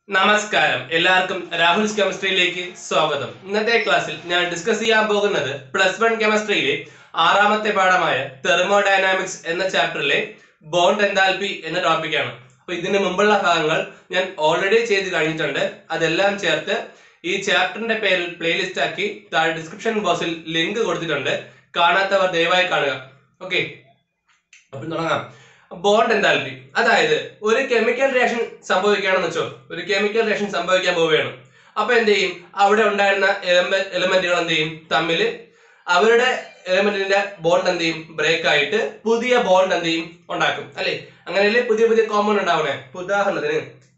നമസ്കാരം എല്ലാവർക്കും രാഹുൽസ് കെമിസ്ട്രിയിലേക്ക് സ്വാഗതം ഇന്നത്തെ ക്ലാസ്സിൽ ഞാൻ ഡിസ്കസ് ചെയ്യാൻ പോകുന്നത് പ്ലസ് വൺ കെമിസ്ട്രിയിലെ ആറാമത്തെ പാഠമായ തെർമോഡൈനാമിക്സ് എന്ന ചാപ്റ്ററിലെ ബോണ്ട് എൻതാൽപി എന്ന ടോപ്പിക്കാണ് അപ്പൊ ഇതിന് മുമ്പുള്ള ഭാഗങ്ങൾ ഞാൻ ഓൾറെഡി ചെയ്ത് കഴിഞ്ഞിട്ടുണ്ട് അതെല്ലാം ചേർത്ത് ഈ ചാപ്റ്ററിന്റെ പേരിൽ പ്ലേലിസ്റ്റ് ആക്കി താഴെ ഡിസ്ക്രിപ്ഷൻ ബോക്സിൽ ലിങ്ക് കൊടുത്തിട്ടുണ്ട് കാണാത്തവർ ദയവായി കാണുക ഓക്കെ അപ്പം തുടങ്ങാം ബോണ്ട് എന്താൽപി അതായത് ഒരു കെമിക്കൽ റിയാക്ഷൻ സംഭവിക്കുകയാണെന്ന് വെച്ചോ ഒരു കെമിക്കൽ റിയാക്ഷൻ സംഭവിക്കാൻ പോവുകയാണ് അപ്പൊ എന്ത് ചെയ്യും അവിടെ ഉണ്ടായിരുന്ന എലമെന്റുകൾ എന്ത് ചെയ്യും തമ്മിൽ അവരുടെ എലമെന്റിന്റെ ബോണ്ട് എന്ത് ചെയ്യും ബ്രേക്ക് ആയിട്ട് പുതിയ ബോണ്ട് എന്ത് ചെയ്യും ഉണ്ടാക്കും അല്ലെ അങ്ങനെയല്ലേ പുതിയ പുതിയ കോമ്പൗണ്ട് ഉണ്ടാവണേ ഇപ്പൊ ഉദാഹരണത്തിന്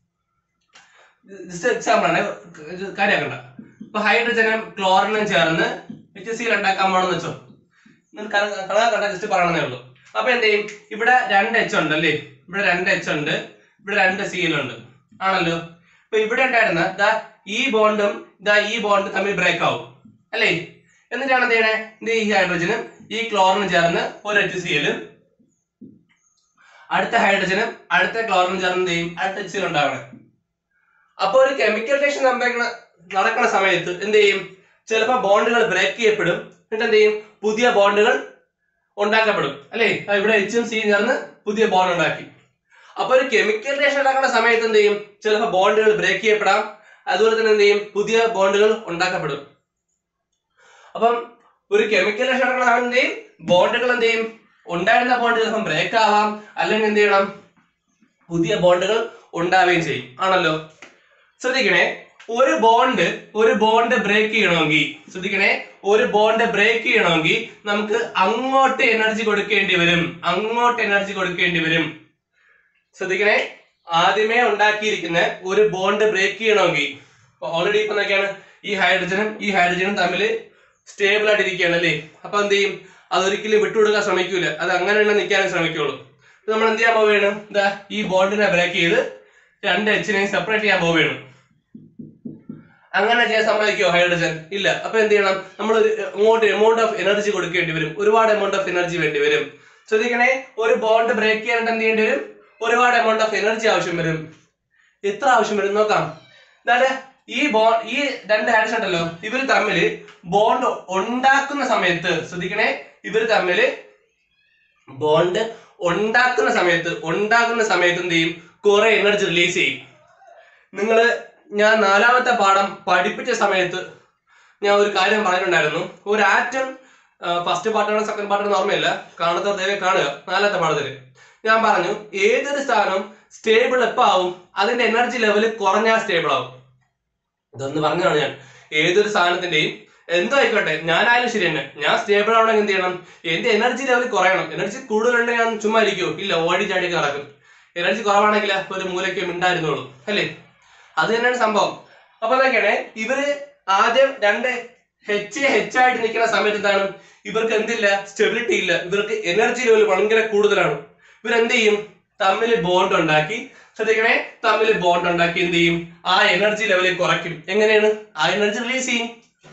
ജസ്റ്റ് എക്സാമ്പിൾ ആണ് ഇത് കാര്യമാക്കണ്ട ഇപ്പൊ ഹൈഡ്രജനും ക്ലോറിനും ചേർന്ന് എച്ച് സിയിൽ ഉണ്ടാക്കാൻ പോകണമെന്ന് വെച്ചോ കണക്ക് കണ്ട ജസ്റ്റ് പറയണമെന്നേ ഉള്ളൂ അപ്പൊ എന്ത് ചെയ്യും ഇവിടെ രണ്ട് എച്ച് ഉണ്ട് അല്ലേ ഇവിടെ രണ്ട് എച്ച് ഉണ്ട് ഇവിടെ രണ്ട് സിയിലുണ്ട് ആണല്ലോ അപ്പൊ ഇവിടെ ഉണ്ടായിരുന്ന ദാ ഈ ബോണ്ടും ദാ ഈ ബോണ്ടും തമ്മിൽ ബ്രേക്ക് ആവും അല്ലേ എന്നിട്ടാണ് എന്ത് ചെയ്യണേ ഇത് ഈ ഹൈഡ്രജനും ഈ ക്ലോറിനും ചേർന്ന് ഒരു എച്ച് സിയിലും അടുത്ത ഹൈഡ്രജനും അടുത്ത ക്ലോറിനും ചേർന്ന് എന്ത് ചെയ്യും അടുത്ത എച്ച് സിയിൽ ഉണ്ടാവണം അപ്പൊ ഒരു കെമിക്കൽ റിയാക്ഷൻ സംഭവിക്കണ നടക്കുന്ന സമയത്ത് എന്ത് ചെയ്യും ചിലപ്പോൾ ബോണ്ടുകൾ ബ്രേക്ക് ചെയ്യപ്പെടും എന്നിട്ട് എന്ത് ചെയ്യും പുതിയ ബോണ്ടുകൾ ഉണ്ടാക്കപ്പെടും അല്ലേ ആ ഇവിടെ എച്ചും സിയും ചേർന്ന് പുതിയ ബോണ്ട് ഉണ്ടാക്കി അപ്പൊ ഒരു കെമിക്കൽ റിയാക്ഷൻ ഉണ്ടാക്കുന്ന സമയത്ത് എന്ത് ചെയ്യും ചിലപ്പോൾ ബോണ്ടുകൾ ബ്രേക്ക് ചെയ്യപ്പെടാം അതുപോലെ തന്നെ എന്ത് ചെയ്യും പുതിയ ബോണ്ടുകൾ ഉണ്ടാക്കപ്പെടും അപ്പം ഒരു കെമിക്കൽ റിയാക്ഷൻ നടക്കുന്ന സമയത്ത് എന്ത് ചെയ്യും ബോണ്ടുകൾ എന്ത് ചെയ്യും ഉണ്ടായിരുന്ന ബോണ്ട് ചിലപ്പം ബ്രേക്ക് ആവാം അല്ലെങ്കിൽ എന്ത് ചെയ്യണം പുതിയ ബോണ്ടുകൾ ഉണ്ടാവുകയും ചെയ്യും ആണല്ലോ ശ്രദ്ധിക്കണേ ഒരു ബോണ്ട് ഒരു ബോണ്ട് ബ്രേക്ക് ചെയ്യണമെങ്കിൽ ശ്രദ്ധിക്കണേ ഒരു ബോണ്ട് ബ്രേക്ക് ചെയ്യണമെങ്കിൽ നമുക്ക് അങ്ങോട്ട് എനർജി കൊടുക്കേണ്ടി വരും അങ്ങോട്ട് എനർജി കൊടുക്കേണ്ടി വരും ശ്രദ്ധിക്കണേ ആദ്യമേ ഉണ്ടാക്കിയിരിക്കുന്ന ഒരു ബോണ്ട് ബ്രേക്ക് ചെയ്യണമെങ്കിൽ ഓൾറെഡി ഇപ്പൊ എന്തൊക്കെയാണ് ഈ ഹൈഡ്രജനും ഈ ഹൈഡ്രജനും തമ്മിൽ സ്റ്റേബിൾ ആയിട്ട് ഇരിക്കുകയാണ് അല്ലേ അപ്പൊ എന്ത് ചെയ്യും അതൊരിക്കലും വിട്ടുകൊടുക്കാൻ ശ്രമിക്കൂല അത് അങ്ങനെ തന്നെ നിൽക്കാനേ ശ്രമിക്കുള്ളൂ ഇത് നമ്മൾ എന്ത് ചെയ്യാൻ പോവുകയാണ് എന്താ ഈ ബോണ്ടിനെ ബ്രേക്ക് ചെയ്ത് രണ്ട് എച്ചിനെയും സെപ്പറേറ്റ് ചെയ്യാൻ പോവുകയാണ് അങ്ങനെ ചെയ്യാൻ സമ്മതിക്കോ ഹൈഡ്രജൻ ഇല്ല അപ്പൊ എന്ത് ചെയ്യണം നമ്മൾ ഒരു അങ്ങോട്ട് എമൗണ്ട് ഓഫ് എനർജി കൊടുക്കേണ്ടി വരും ഒരുപാട് എമൗണ്ട് ഓഫ് എനർജി വേണ്ടി വരും ശ്രദ്ധിക്കണേ ഒരു ബോണ്ട് ബ്രേക്ക് ചെയ്യാനായിട്ട് എന്ത് ചെയ്യേണ്ടി വരും ഒരുപാട് എമൗണ്ട് ഓഫ് എനർജി ആവശ്യം വരും എത്ര ആവശ്യം വരും നോക്കാം അതായത് ഈ ബോ ഈ രണ്ട് ഹൈഡ്രജൻ ഉണ്ടല്ലോ ഇവർ തമ്മിൽ ബോണ്ട് ഉണ്ടാക്കുന്ന സമയത്ത് ശ്രദ്ധിക്കണേ ഇവർ തമ്മിൽ ബോണ്ട് ഉണ്ടാക്കുന്ന സമയത്ത് ഉണ്ടാക്കുന്ന സമയത്ത് എന്ത് ചെയ്യും കുറെ എനർജി റിലീസ് ചെയ്യും നിങ്ങൾ ഞാൻ നാലാമത്തെ പാഠം പഠിപ്പിച്ച സമയത്ത് ഞാൻ ഒരു കാര്യം പറഞ്ഞിട്ടുണ്ടായിരുന്നു ഒരു ആറ്റം ഫസ്റ്റ് പാർട്ടാണ് സെക്കൻഡ് പാർട്ടാണ് ഓർമ്മയില്ല കാണാത്തവർ ദയവേ കാണുക നാലാമത്തെ പാഠത്തിൽ ഞാൻ പറഞ്ഞു ഏതൊരു സാധനം സ്റ്റേബിൾ എപ്പോ ആവും അതിന്റെ എനർജി ലെവൽ കുറഞ്ഞാൽ സ്റ്റേബിൾ ആവും ഇതൊന്ന് പറഞ്ഞതാണ് ഞാൻ ഏതൊരു സാധനത്തിന്റെയും എന്തോ ആയിക്കോട്ടെ ഞാനായാലും ശരി തന്നെ ഞാൻ സ്റ്റേബിൾ ആവണമെങ്കിൽ എന്ത് ചെയ്യണം എന്റെ എനർജി ലെവൽ കുറയണം എനർജി കൂടുതലുണ്ടെങ്കിൽ ഞാൻ ചുമ്മാ ഇരിക്കുമോ ഇല്ല ഓടി ചാടിയൊക്കെ നടക്കും എനർജി കുറവാണെങ്കിൽ ഒരു മൂലയ്ക്ക് മിണ്ടായിരുന്നുള്ളൂ അല്ലേ അത് തന്നെയാണ് സംഭവം അപ്പൊ എന്തൊക്കെയാണ് ഇവര് ആദ്യം രണ്ട് ഹെച്ച് ഹെച്ച് ആയിട്ട് നിൽക്കുന്ന സമയത്ത് എന്താണ് ഇവർക്ക് എന്തില്ല സ്റ്റെബിലിറ്റി ഇല്ല ഇവർക്ക് എനർജി ലെവൽ ഭയങ്കര കൂടുതലാണ് ഇവരെന്ത് ചെയ്യും തമ്മിൽ ബോണ്ട് ഉണ്ടാക്കി ശ്രദ്ധിക്കണേ തമ്മിൽ ബോണ്ട് ഉണ്ടാക്കി എന്ത് ചെയ്യും ആ എനർജി ലെവലിൽ കുറയ്ക്കും എങ്ങനെയാണ് ആ എനർജി റിലീസ് ചെയ്യും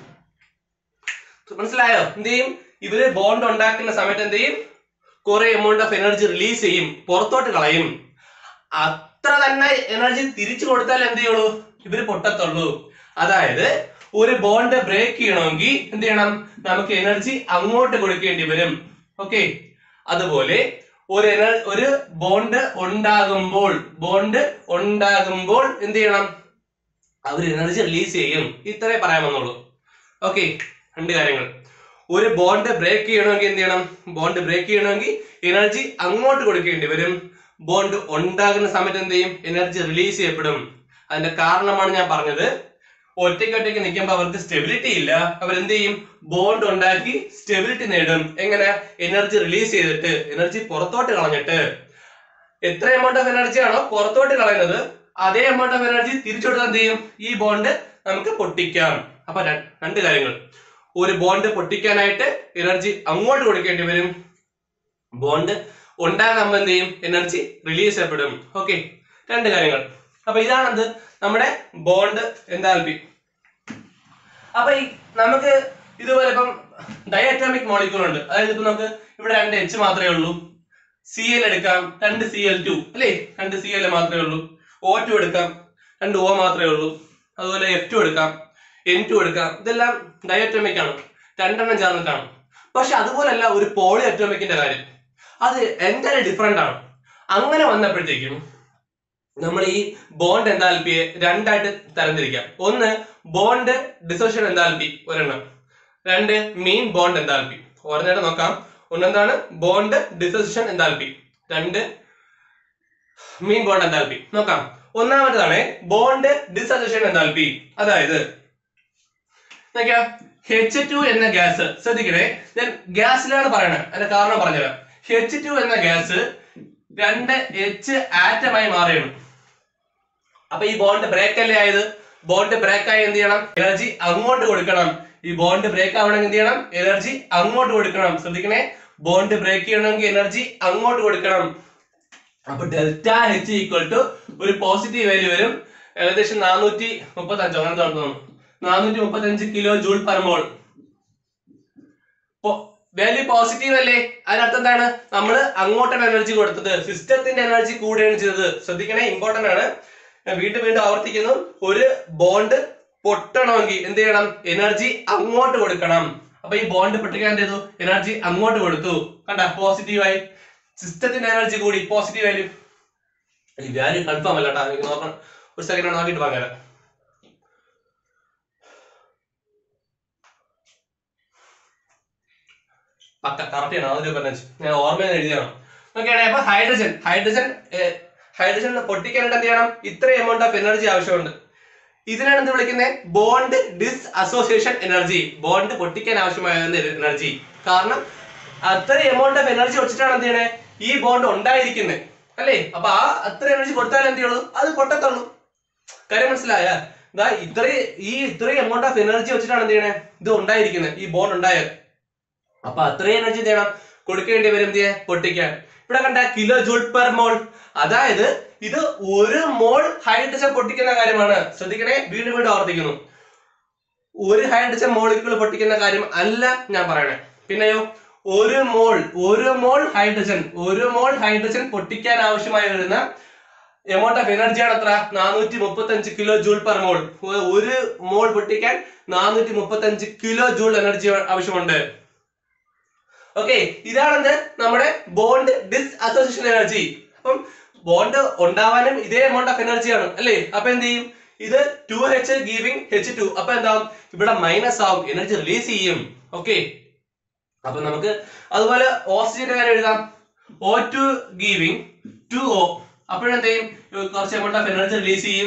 മനസ്സിലായോ എന്ത് ചെയ്യും ഇവര് ബോണ്ട് ഉണ്ടാക്കുന്ന സമയത്ത് എന്ത് ചെയ്യും കുറെ എമൗണ്ട് ഓഫ് എനർജി റിലീസ് ചെയ്യും പുറത്തോട്ട് കളയും അത്ര തന്നെ എനർജി തിരിച്ചു കൊടുത്താൽ എന്ത് ചെയ്യുള്ളൂ ഇവര് പൊട്ടത്തുള്ളൂ അതായത് ഒരു ബോണ്ട് ബ്രേക്ക് ചെയ്യണമെങ്കിൽ എന്ത് ചെയ്യണം നമുക്ക് എനർജി അങ്ങോട്ട് കൊടുക്കേണ്ടി വരും ഓക്കെ അതുപോലെ ഒരു എനർ ഒരു ബോണ്ട് ഉണ്ടാകുമ്പോൾ ബോണ്ട് ഉണ്ടാകുമ്പോൾ എന്ത് ചെയ്യണം അവർ എനർജി റിലീസ് ചെയ്യും ഇത്രേ പറയാമെന്നുള്ളൂ ഓക്കെ രണ്ട് കാര്യങ്ങൾ ഒരു ബോണ്ട് ബ്രേക്ക് ചെയ്യണമെങ്കിൽ എന്ത് ചെയ്യണം ബോണ്ട് ബ്രേക്ക് ചെയ്യണമെങ്കിൽ എനർജി അങ്ങോട്ട് കൊടുക്കേണ്ടി വരും ബോണ്ട് ഉണ്ടാകുന്ന സമയത്ത് എന്ത് ചെയ്യും എനർജി റിലീസ് ചെയ്യപ്പെടും അതിന്റെ കാരണമാണ് ഞാൻ പറഞ്ഞത് ഒറ്റയ്ക്ക് ഒറ്റയ്ക്ക് നിൽക്കുമ്പോൾ അവർക്ക് സ്റ്റെബിലിറ്റി ഇല്ല അവർ എന്ത് ചെയ്യും ബോണ്ട് ഉണ്ടാക്കി സ്റ്റെബിലിറ്റി നേടും എങ്ങനെ എനർജി റിലീസ് ചെയ്തിട്ട് എനർജി പുറത്തോട്ട് കളഞ്ഞിട്ട് എത്ര എമൗണ്ട് ഓഫ് എനർജി ആണോ പുറത്തോട്ട് കളയുന്നത് അതേ എമൗണ്ട് ഓഫ് എനർജി തിരിച്ചു കൊടുത്താൽ എന്ത് ചെയ്യും ഈ ബോണ്ട് നമുക്ക് പൊട്ടിക്കാം അപ്പൊ ര- രണ്ട് കാര്യങ്ങൾ ഒരു ബോണ്ട് പൊട്ടിക്കാനായിട്ട് എനർജി അങ്ങോട്ട് കൊടുക്കേണ്ടി വരും ബോണ്ട് ഉണ്ടാകുമ്പോൾ എന്ത് ചെയ്യും എനർജി റിലീസ് ചെയ്യപ്പെടും ഓക്കെ രണ്ട് കാര്യങ്ങൾ അപ്പൊ ഇതാണത് നമ്മുടെ ബോണ്ട് എന്താൽപി അപ്പൊ ഈ നമുക്ക് ഇതുപോലെ ഇപ്പം ഡയറ്റോമിക് മോളിക്യൂൾ ഉണ്ട് അതായത് ഇപ്പൊ നമുക്ക് ഇവിടെ രണ്ട് എച്ച് മാത്രമേ ഉള്ളൂ സി എൽ എടുക്കാം രണ്ട് സി എൽ ടു അല്ലേ രണ്ട് സി എൽ മാത്രമേ ഉള്ളൂ ഓ ടു എടുക്കാം രണ്ട് ഓ മാത്രമേ ഉള്ളൂ അതുപോലെ എഫ് ടു എടുക്കാം എൻ ടു എടുക്കാം ഇതെല്ലാം ഡയറ്റോമിക് ആണ് രണ്ടെണ്ണം ചേർന്നിട്ടാണ് പക്ഷെ അതുപോലല്ല ഒരു പോളി അറ്റോമിക്കിന്റെ കാര്യം അത് എൻറ്റയർ ഡിഫറെന്റ് ആണ് അങ്ങനെ വന്നപ്പോഴത്തേക്കും നമ്മൾ ഈ ബോണ്ട് എന്താൽപ്പിയെ രണ്ടായിട്ട് തരംതിരിക്കാം ഒന്ന് ബോണ്ട് ഡിസോഷൻ എന്താൽപ്പി ഒരെണ്ണം രണ്ട് മീൻ ബോണ്ട് എന്താൽപ്പി ഓരോന്നായിട്ട് നോക്കാം ഒന്നെന്താണ് ബോണ്ട് ഡിസോസിഷൻ എന്താൽപ്പി രണ്ട് മീൻ ബോണ്ട് എന്താൽപ്പി നോക്കാം ഒന്നാമത്തേതാണ് ബോണ്ട് ഡിസോസിയേഷൻ എന്താൽപ്പി അതായത് നോക്കിയാ എച്ച് ടു എന്ന ഗ്യാസ് ശ്രദ്ധിക്കണേ ഞാൻ ഗ്യാസിലാണ് പറയണത് അതിന്റെ കാരണം പറഞ്ഞുതരാം എച്ച് ടു എന്ന ഗ്യാസ് രണ്ട് എച്ച് ആറ്റമായി മാറിയാണ് അപ്പൊ ഈ ബോണ്ട് ബ്രേക്ക് അല്ലേ ആയത് ബോണ്ട് ബ്രേക്ക് ആയി എന്ത് ചെയ്യണം എനർജി അങ്ങോട്ട് കൊടുക്കണം ഈ ബോണ്ട് ബ്രേക്ക് ആവണമെങ്കിൽ എന്ത് ചെയ്യണം എനർജി അങ്ങോട്ട് കൊടുക്കണം ശ്രദ്ധിക്കണേ ബോണ്ട് ബ്രേക്ക് ചെയ്യണമെങ്കിൽ എനർജി അങ്ങോട്ട് കൊടുക്കണം അപ്പൊ ഡെൽറ്റ എച്ച് ഈക്വൽ ടു ഒരു പോസിറ്റീവ് വാല്യൂ വരും ഏകദേശം നാനൂറ്റി മുപ്പത്തി അഞ്ചോ അങ്ങനെ തോന്നുന്നു നാനൂറ്റി മുപ്പത്തി അഞ്ച് kilo joule per mole value positive അല്ലേ അതിനർത്ഥം എന്താണ് നമ്മൾ അങ്ങോട്ടാണ് എനർജി കൊടുത്തത് സിസ്റ്റത്തിന്റെ എനർജി കൂടുകയാണ് ചെയ്തത് ശ്രദ്ധിക്കണേ ഇമ്പോർട്ടന്റ് ആണ് ഞാൻ വീണ്ടും വീണ്ടും ആവർത്തിക്കുന്നു ഒരു ബോണ്ട് പൊട്ടണമെങ്കിൽ എന്ത് ചെയ്യണം എനർജി അങ്ങോട്ട് കൊടുക്കണം അപ്പൊ ഈ ബോണ്ട് പൊട്ടിക്കാൻ എന്ത് ചെയ്തു എനർജി അങ്ങോട്ട് കൊടുത്തു കണ്ട പോസിറ്റീവായി സിസ്റ്റത്തിന്റെ എനർജി കൂടി പോസിറ്റീവ് വാല്യൂ ഈ വാല്യൂ കൺഫേം അല്ല കേട്ടോ എനിക്ക് നോക്കണം ഒരു സെക്കൻഡ് നോക്കിയിട്ട് പകരം പക്ക കറക്റ്റ് ആണ് അതൊരു പറഞ്ഞ ഞാൻ ഓർമ്മയിൽ എഴുതിയാണ് ഓക്കെയാണ് അപ്പൊ ഹൈഡ്രജൻ ഹൈഡ്രജൻ ഹൈഡ്രജൻ പൊട്ടിക്കാനായിട്ട് എന്ത് ചെയ്യണം ഇത്ര എമൗണ്ട് ഓഫ് എനർജി ആവശ്യമുണ്ട് ഇതിനാണ് എന്ത് വിളിക്കുന്നത് bond dissociation energy bond പൊട്ടിക്കാൻ ആവശ്യമായ എനർജി കാരണം അത്ര എമൗണ്ട് ഓഫ് എനർജി വെച്ചിട്ടാണ് എന്ത് ചെയ്യണേ ഈ ബോണ്ട് ഉണ്ടായിരിക്കുന്നത് അല്ലേ അപ്പൊ ആ അത്ര എനർജി കൊടുത്താൽ എന്ത് ചെയ്യുള്ളൂ അത് പൊട്ടത്തുള്ളൂ കാര്യം മനസ്സിലായ ഇതാ ഇത്ര ഈ ഇത്രയും എമൗണ്ട് ഓഫ് എനർജി വെച്ചിട്ടാണ് എന്ത് ചെയ്യണേ ഇത് ഉണ്ടായിരിക്കുന്നത് ഈ ബോണ്ട് ഉണ്ടായത് അപ്പൊ അത്രയും എനർജി എന്ത് ചെയ്യണം കൊടുക്കേണ്ടി വരും എന്ത് ചെയ്യാൻ പൊട്ടിക്കാൻ ഇവിടെ കണ്ട കിലോ ജൂൾ പെർ മോൾ അതായത് ഇത് ഒരു മോൾ ഹൈഡ്രജൻ പൊട്ടിക്കുന്ന കാര്യമാണ് ശ്രദ്ധിക്കണേ വീണ്ടും വീണ്ടും ആവർത്തിക്കുന്നു ഒരു ഹൈഡ്രജൻ മോളിക്യൂൾ പൊട്ടിക്കുന്ന കാര്യം അല്ല ഞാൻ പറയണേ പിന്നെയോ ഒരു മോൾ ഒരു മോൾ ഹൈഡ്രജൻ ഒരു മോൾ ഹൈഡ്രജൻ പൊട്ടിക്കാൻ ആവശ്യമായി വരുന്ന എമൗണ്ട് ഓഫ് എനർജിയാണ് എത്ര നാനൂറ്റി മുപ്പത്തി അഞ്ച് കിലോ ജൂൾ പെർ മോൾ ഒരു മോൾ പൊട്ടിക്കാൻ നാനൂറ്റി മുപ്പത്തി അഞ്ച് കിലോ ജൂൾ എനർജി ആവശ്യമുണ്ട് ഓക്കെ ഇതാണെന്ത് നമ്മുടെ ബോണ്ട് ഡിസ് അസോസിയേഷൻ എനർജി അപ്പം ബോണ്ട് ഉണ്ടാവാനും ഇതേ എമൗണ്ട് ഓഫ് എനർജിയാണ് അല്ലേ അപ്പൊ എന്ത് ചെയ്യും ഇത് two H giving H two അപ്പൊ എന്താവും ഇവിടെ മൈനസ് ആവും എനർജി റിലീസ് ചെയ്യും ഓക്കെ അപ്പൊ നമുക്ക് അതുപോലെ ഓക്സിജന്റെ കാര്യം എഴുതാം O two giving two O അപ്പോഴെന്ത് ചെയ്യും കുറച്ച് എമൗണ്ട് ഓഫ് എനർജി റിലീസ് ചെയ്യും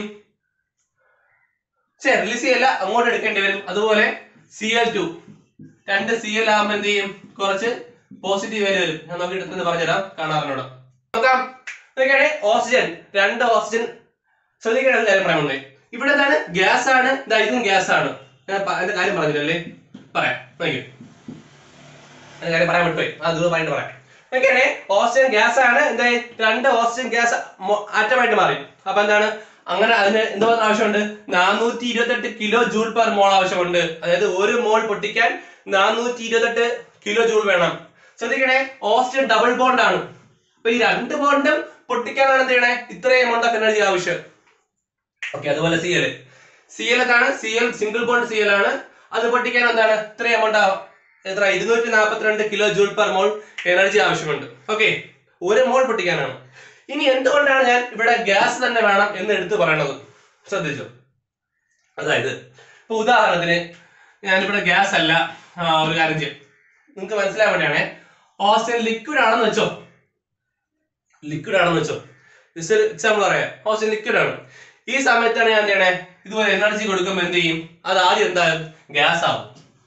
ശരി റിലീസ് ചെയ്യല്ല അങ്ങോട്ട് എടുക്കേണ്ടി വരും അതുപോലെ സി എൽ ടു രണ്ട് സി എൽ ആകുമ്പോൾ എന്ത് ചെയ്യും കുറച്ച് പോസിറ്റീവ് വാല്യൂ വരും ഞാൻ നോക്കി എടുത്തെന്ന് പറഞ്ഞുതരാം കാണാറിനോട് നോക്കാം നോക്കിയാണെ ഓക്സിജൻ രണ്ട് ഓക്സിജൻ ശ്രദ്ധിക്കേണ്ട ഒരു കാര്യം പറയാനുണ്ട് ഇവിടെ എന്താണ് ഗ്യാസ് ആണ് ഇതാ ഇതും ഗ്യാസ് ആണ് ഞാൻ പ- അതിന്റെ കാര്യം പറഞ്ഞില്ലല്ലേ പറയാം നോക്കി അതിന്റെ കാര്യം പറയാൻ വിട്ടുപോയി അത് പറഞ്ഞിട്ട് പറയാം നോക്കിയാണെ ഓക്സിജൻ ഗ്യാസ് ആണ് എന്തായി രണ്ട് ഓക്സിജൻ ഗ്യാസ് ആറ്റമായിട്ട് മാറി അപ്പൊ എന്താണ് അങ്ങനെ അതിന് എന്തോ ആവശ്യമുണ്ട് നാനൂറ്റി ഇരുപത്തെട്ട് കിലോ ജൂൾ പെർ മോൾ ആവശ്യമുണ്ട് അതായത് ഒരു മോൾ പൊട്ടിക്കാൻ നാനൂറ്റി ഇരുപത്തെട്ട് കിലോ ജൂൾ വേണം ശ്രദ്ധിക്കണേ ഓക്സിജൻ ഡബിൾ ബോണ്ട് ആണ് അപ്പൊ ഈ രണ്ട് ബോണ്ടും പൊട്ടിക്കാനാണ് എന്ത് ചെയ്യണേ ഇത്രയും എമൗണ്ട് ഓഫ് എനർജി ആവശ്യം ഓക്കെ അതുപോലെ സി എൽ സി എൽ എന്താണ് C L single bond C L ആണ് അത് പൊട്ടിക്കാൻ എന്താണ് ഇത്രയും എമൗണ്ട് എത്ര ഇരുന്നൂറ്റി നാൽപ്പത്തിരണ്ട് kilo joule per mole energy ആവശ്യമുണ്ട് ഓക്കെ ഒരു മോൾ പൊട്ടിക്കാനാണ് ഇനി എന്തുകൊണ്ടാണ് ഞാൻ ഇവിടെ ഗ്യാസ് തന്നെ വേണം എന്ന് എടുത്തു പറയണത് ശ്രദ്ധിച്ചു അതായത് ഇപ്പൊ ഉദാഹരണത്തിന് ഞാനിവിടെ ഗ്യാസ് അല്ല ആ, ഒരു കാര്യം ചെയ്യും നിങ്ങൾക്ക് മനസ്സിലാൻ വേണ്ടിയാണേ ഓക്സിജൻ ലിക്വിഡ് ആണെന്ന് വെച്ചോ ലിക്വിഡ് ആണെന്ന് വെച്ചോ ജസ്റ്റ് എക്സാമ്പിൾ പറയാം ഓക്സിജൻ ലിക്വിഡ് ആണ് ഈ സമയത്താണ് ഞാൻ എന്ത് ചെയ്യണേ ഇതുപോലെ എനർജി കൊടുക്കുമ്പോൾ എന്ത് ചെയ്യും അത് ആദ്യം എന്താകും ഗ്യാസ് ആവും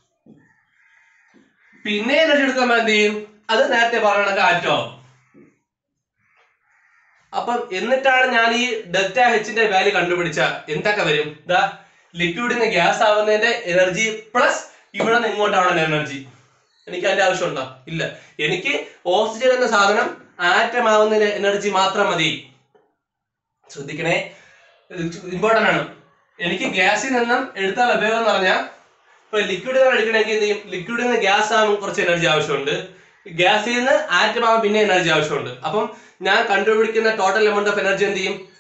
പിന്നെ എനർജി എടുക്കുമ്പോൾ എന്ത് ചെയ്യും അത് നേരത്തെ പറയണ ആറ്റം ആവും അപ്പം എന്നിട്ടാണ് ഞാൻ ഈ ഡെൽറ്റ എച്ചിന്റെ വാല്യൂ കണ്ടുപിടിച്ച എന്തൊക്കെ വരും ദാ ലിക്വിഡിന് ഗ്യാസ് ആവുന്നതിന്റെ എനർജി പ്ലസ് ഇവിടെ നിന്ന് ഇങ്ങോട്ടാണ് എനർജി എനിക്ക് അതിന്റെ ആവശ്യമുണ്ടോ ഇല്ല എനിക്ക് ഓക്സിജൻ എന്ന സാധനം ആറ്റം ആവുന്നതിന്റെ എനർജി മാത്രം മതി ശ്രദ്ധിക്കണേ ഇമ്പോർട്ടന്റ് ആണ് എനിക്ക് ഗ്യാസിൽ നിന്നും എടുത്താൽ ഉപയോഗം എന്ന് പറഞ്ഞാൽ ഇപ്പൊ ലിക്വിഡ് എടുക്കണമെങ്കിൽ എന്ത് ചെയ്യും ലിക്വിഡിൽ നിന്ന് ഗ്യാസ് ആവാൻ കുറച്ച് എനർജി ആവശ്യമുണ്ട് ഗ്യാസിൽ നിന്ന് ആറ്റം ആവാൻ പിന്നെ എനർജി ആവശ്യമുണ്ട് അപ്പം ഞാൻ കണ്ടുപിടിക്കുന്ന ടോട്ടൽ എമൗണ്ട് ഓഫ് എനർജി എന്ത് ചെയ്യും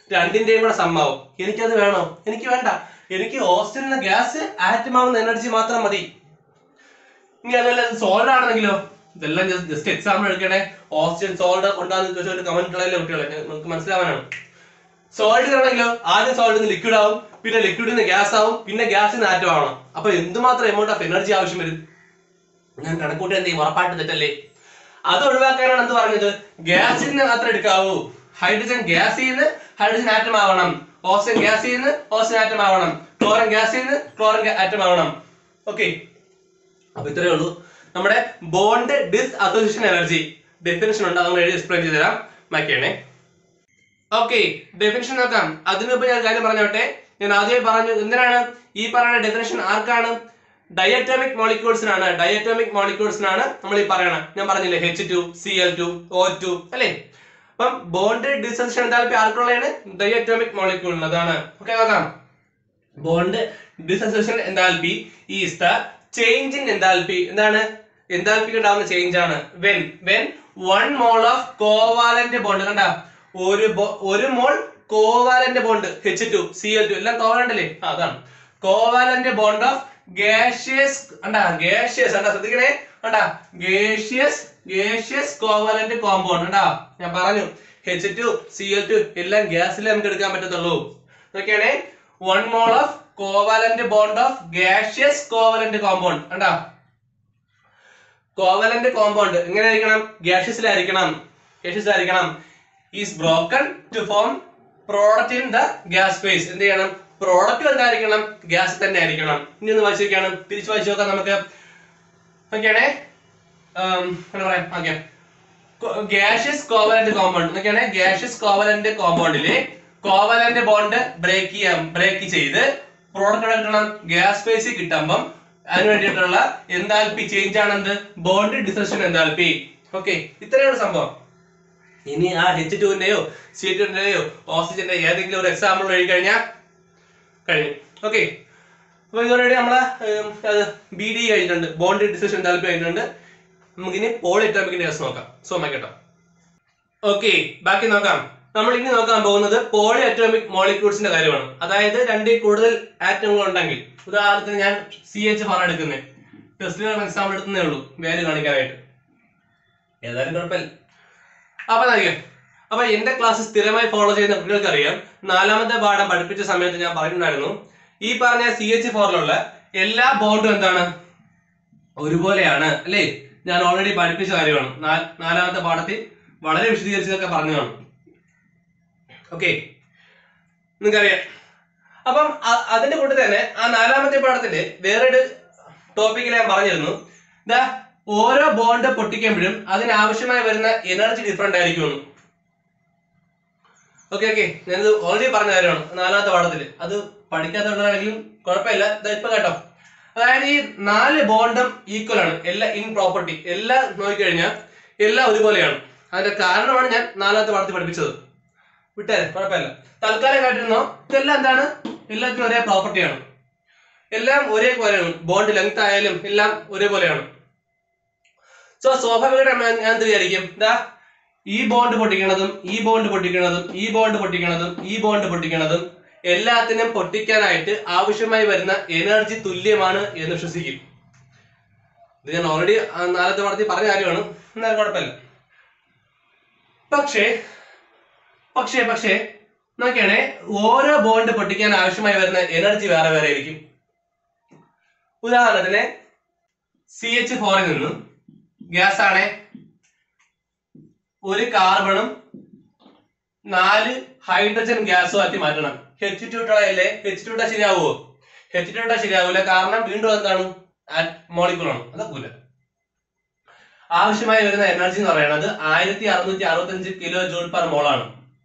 രണ്ടിന്റെയും കൂടെ സമ്മാവും എനിക്കത് വേണോ എനിക്ക് വേണ്ട എനിക്ക് ഓക്സിജൻ എന്ന ഗ്യാസ് ആറ്റമാവുന്ന എനർജി മാത്രം മതി ഇനി അതല്ല സോൾഡ് ആണെങ്കിലോ ഇതെല്ലാം ജസ്റ്റ് എക്സാമ്പിൾ എടുക്കണേ ഓക്സിജൻ സോൾഡ് ഉണ്ടാകുന്ന ചോദിച്ചാൽ ഒരു കമന്റ് ഇട്ടല്ലേ കുട്ടികളെ നമുക്ക് മനസ്സിലാവാനാണ് സോൾഡ് ആണെങ്കിലോ ആദ്യം സോൾഡിൽ നിന്ന് ലിക്വിഡ് ആവും പിന്നെ ലിക്വിഡിൽ നിന്ന് ഗ്യാസ് ആവും പിന്നെ ഗ്യാസിൽ നിന്ന് ആറ്റം ആവണം അപ്പൊ എന്തുമാത്രം എമൗണ്ട് ഓഫ് എനർജി ആവശ്യം വരും ഞാൻ കണക്കൂട്ടി എന്ത് ചെയ്യും ഉറപ്പായിട്ട് തെറ്റല്ലേ അത് ഒഴിവാക്കാനാണ് എന്ത് പറഞ്ഞത് ഗ്യാസിൽ നിന്ന് മാത്രം എടുക്കാവൂ ഹൈഡ്രജൻ ഗ്യാസിൽ നിന്ന് ഹൈഡ്രജൻ ആറ്റം ആവണം ഓക്സിജൻ ഗ്യാസിൽ നിന്ന് ഓക്സിജൻ ആറ്റം ആവണം ക്ലോറിൻ ഗ്യാസിൽ നിന്ന് ക്ലോറിൻ ആറ്റം ആവണം ഓക്കെ അപ്പൊ ഇത്രയേ ഉള്ളൂ നമ്മുടെ bond dissociation energy definition ഉണ്ട് അതുകൊണ്ട് എഴുതി എക്സ്പ്ലെയിൻ ചെയ്ത് തരാം മാറ്റിയാണേ ഓക്കെ ഡെഫിനേഷൻ നോക്കാം അതിനു മുമ്പ് ഞാൻ കാര്യം പറഞ്ഞോട്ടെ ഞാൻ ആദ്യമേ പറഞ്ഞു എന്തിനാണ് ഈ പറയുന്ന ഡെഫിനേഷൻ ആർക്കാണ് ഡയറ്റോമിക് മോളിക്യൂൾസിനാണ് ഡയറ്റോമിക് മോളിക്യൂൾസിനാണ് നമ്മൾ ഈ പറയണത് ഞാൻ പറഞ്ഞില്ലേ H two C L two O two അല്ലേ അപ്പം ബോണ്ട് ഡിസോസിയേഷൻ എന്താൽപ്പി ആർക്കുള്ളതാണ് ഡയറ്റോമിക് മോളിക്യൂളിന് അതാണ് ഓക്കെ നോക്കാം bond dissociation enthalpy is the change in enthalpy എന്താണ് എന്താൽപ്പിക്ക് ഉണ്ടാവുന്ന ചേഞ്ച് ആണ് when when one mole of covalent bond കണ്ട ഒരു bo- ഒരു mole covalent bond H two C L two എല്ലാം കോവാലന്റ് അല്ലേ ആ, അതാണ് കോവാലന്റ് ബോണ്ട് ഓഫ് ഗാഷ്യസ് കണ്ടാ ഗാഷ്യസ് കണ്ടാ ശ്രദ്ധിക്കണേ കണ്ടാ ഗേഷ്യസ് ഗേഷ്യസ് കോവാലന്റ് കോമ്പൗണ്ട് കണ്ടാ ഞാൻ പറഞ്ഞു H two C L two എല്ലാം ഗ്യാസിൽ നമുക്ക് എടുക്കാൻ പറ്റത്തുള്ളൂ ഇതൊക്കെയാണ് one mole of covalent bond of gaseous covalent compound കണ്ടാ കോവലന്റ് കോമ്പൗണ്ട് എങ്ങനെ ആയിരിക്കണം ഗ്യാഷ്യസിലായിരിക്കണം ഗ്യാഷ്യസിലായിരിക്കണം is broken to form product in the gas space എന്ത് ചെയ്യണം പ്രോഡക്റ്റ് എന്തായിരിക്കണം ഗ്യാസ് തന്നെ ആയിരിക്കണം ഇനി ഒന്ന് വായിച്ചു നോക്കിയാണ് തിരിച്ചു വായിച്ചു നോക്കാം നമുക്ക് ഓക്കെയാണേ എന്താ പറയാ ഓക്കെ ഗ്യാഷ്യസ് കോവലന്റ് കോമ്പൗണ്ട് എന്നൊക്കെയാണ് ഗ്യാഷ്യസ് കോവലന്റ് കോമ്പൗണ്ടില് കോവലന്റ് ബോണ്ട് ബ്രേക്ക് ചെയ്യാം ബ്രേക്ക് ചെയ്ത് പ്രോഡക്റ്റ് കിട്ടണം ഗ്യാസ് സ്പേസ് കിട്ടുമ്പം അതിന് വേണ്ടിയിട്ടുള്ള എന്താൽപി ചേഞ്ച് ആണ് എന്ത് ബോണ്ട് ഡിസഷൻ എന്താൽപി ഓക്കെ ഇത്രയാണ് സംഭവം ഇനി ആ എച്ച് ടുവിന്റെയോ സി ടുവിന്റെയോ ഓക്സിജന്റെ ഏതെങ്കിലും ഒരു എക്സാമ്പിൾ എഴുതി കഴിഞ്ഞാൽ കഴിഞ്ഞു ഓക്കെ അപ്പൊ ഇതോടെ നമ്മളെ ഉം, അത് ബി ഡി കഴിഞ്ഞിട്ടുണ്ട് ബോണ്ട് ഡിസിഷൻ എന്താൽപി കഴിഞ്ഞിട്ടുണ്ട് നമുക്കിനി പോളിറ്റോമിക്കിന്റെ കേസ് നോക്കാം സോ കേട്ടോ ഓക്കെ ബാക്കി നോക്കാം നമ്മൾ ഇനി നോക്കാൻ പോകുന്നത് പോളി അറ്റോമിക് മോളിക്യൂൾസിന്റെ കാര്യമാണ് അതായത് രണ്ടിൽ കൂടുതൽ ആറ്റങ്ങൾ ഉണ്ടെങ്കിൽ ഉദാഹരണത്തിന് ഞാൻ സി എച്ച് ഫാർ എടുക്കുന്നത് ടെസ്റ്റിലാണ് എക്സാമ്പിൾ എടുക്കുന്നേ ഉള്ളൂ വാല്യൂ കാണിക്കാനായിട്ട് ഏതായാലും കുഴപ്പമില്ല അപ്പൊ നോക്കിയോ അപ്പൊ എന്റെ ക്ലാസ് സ്ഥിരമായി ഫോളോ ചെയ്യുന്ന കുട്ടികൾക്ക് അറിയാം നാലാമത്തെ പാഠം പഠിപ്പിച്ച സമയത്ത് ഞാൻ പറഞ്ഞിട്ടുണ്ടായിരുന്നു ഈ പറഞ്ഞ സി എച്ച് ഫോറിലുള്ള എല്ലാ ബോണ്ടും എന്താണ് ഒരുപോലെയാണ് അല്ലേ ഞാൻ ഓൾറെഡി പഠിപ്പിച്ച കാര്യമാണ് നാ- നാലാമത്തെ പാഠത്തിൽ വളരെ വിശദീകരിച്ചതൊക്കെ പറഞ്ഞതാണ് ഓക്കെ നിങ്ങൾക്കറിയാം അപ്പം അ- അതിന്റെ കൂടെ തന്നെ ആ നാലാമത്തെ പാഠത്തിന്റെ വേറൊരു ടോപ്പിക്കിൽ ഞാൻ പറഞ്ഞിരുന്നു ദാ ഓരോ ബോണ്ട് പൊട്ടിക്കുമ്പോഴും അതിനാവശ്യമായി വരുന്ന എനർജി ഡിഫറെന്റ് ആയിരിക്കുമെന്ന് ഓക്കെ ഓക്കെ ഞാനിത് ഓൾറെഡി പറഞ്ഞ കാര്യമാണ് നാലാമത്തെ പാഠത്തിൽ അത് പഠിക്കാത്തവരാണെങ്കിലും കുഴപ്പമില്ല ദാ ഇപ്പൊ കേട്ടോ അതായത് ഈ നാല് ബോണ്ടും ഈക്വൽ ആണ് എല്ലാ ഇൻ പ്രോപ്പർട്ടി എല്ലാം നോക്കിക്കഴിഞ്ഞാൽ എല്ലാം ഒരുപോലെയാണ് അതിന്റെ കാരണമാണ് ഞാൻ നാലാമത്തെ പാഠത്തിൽ പഠിപ്പിച്ചത് വിട്ടേ കുഴപ്പമില്ല തൽക്കാലം കേട്ടിരുന്നോ ഇതെല്ലാം എന്താണ് എല്ലാത്തിനും ഒരേ പ്രോപ്പർട്ടിയാണ് എല്ലാം ഒരേപോലെയാണ് ബോണ്ട് ലെങ്ത് ആയാലും എല്ലാം ഒരേപോലെയാണ് സോ സ്വാഭാവികമായിട്ട് ഞാൻ ഞാൻ എന്ത് വിചാരിക്കും ഇതാ ഈ ബോണ്ട് പൊട്ടിക്കണതും ഈ ബോണ്ട് പൊട്ടിക്കണതും ഈ ബോണ്ട് പൊട്ടിക്കണതും ഈ ബോണ്ട് പൊട്ടിക്കണതും എല്ലാത്തിനും പൊട്ടിക്കാനായിട്ട് ആവശ്യമായി വരുന്ന എനർജി തുല്യമാണ് എന്ന് വിശ്വസിക്കും ഇത് ഞാൻ ഓൾറെഡി നാലത്തെ പാഠത്തിൽ പറഞ്ഞ കാര്യമാണ് എന്നാൽ കുഴപ്പമില്ല പക്ഷേ പക്ഷേ പക്ഷേ നോക്കിയാണേ ഓരോ ബോണ്ട് പൊട്ടിക്കാൻ ആവശ്യമായി വരുന്ന എനർജി വേറെ വേറെ ആയിരിക്കും ഉദാഹരണത്തിന് സി എച്ച് ഫോറിൽ നിന്നും ഗ്യാസ് ആണേ ഒരു കാർബണും നാല് ഹൈഡ്രജൻ ഗ്യാസും ആക്കി മാറ്റണം എച്ച് ടു അല്ലേ എച്ച് ടു ശരിയാവുമോ എച്ച് ടു ശരിയാവൂല കാരണം വീണ്ടും എന്താണ് മോളിക്കൂളാണ് അതൊക്കൂല ആവശ്യമായി വരുന്ന എനർജി എന്ന് പറയുന്നത് ആയിരത്തി അറുന്നൂറ്റി അറുപത്തി അഞ്ച് കിലോ ജൂൾ പെർ മോളാണ്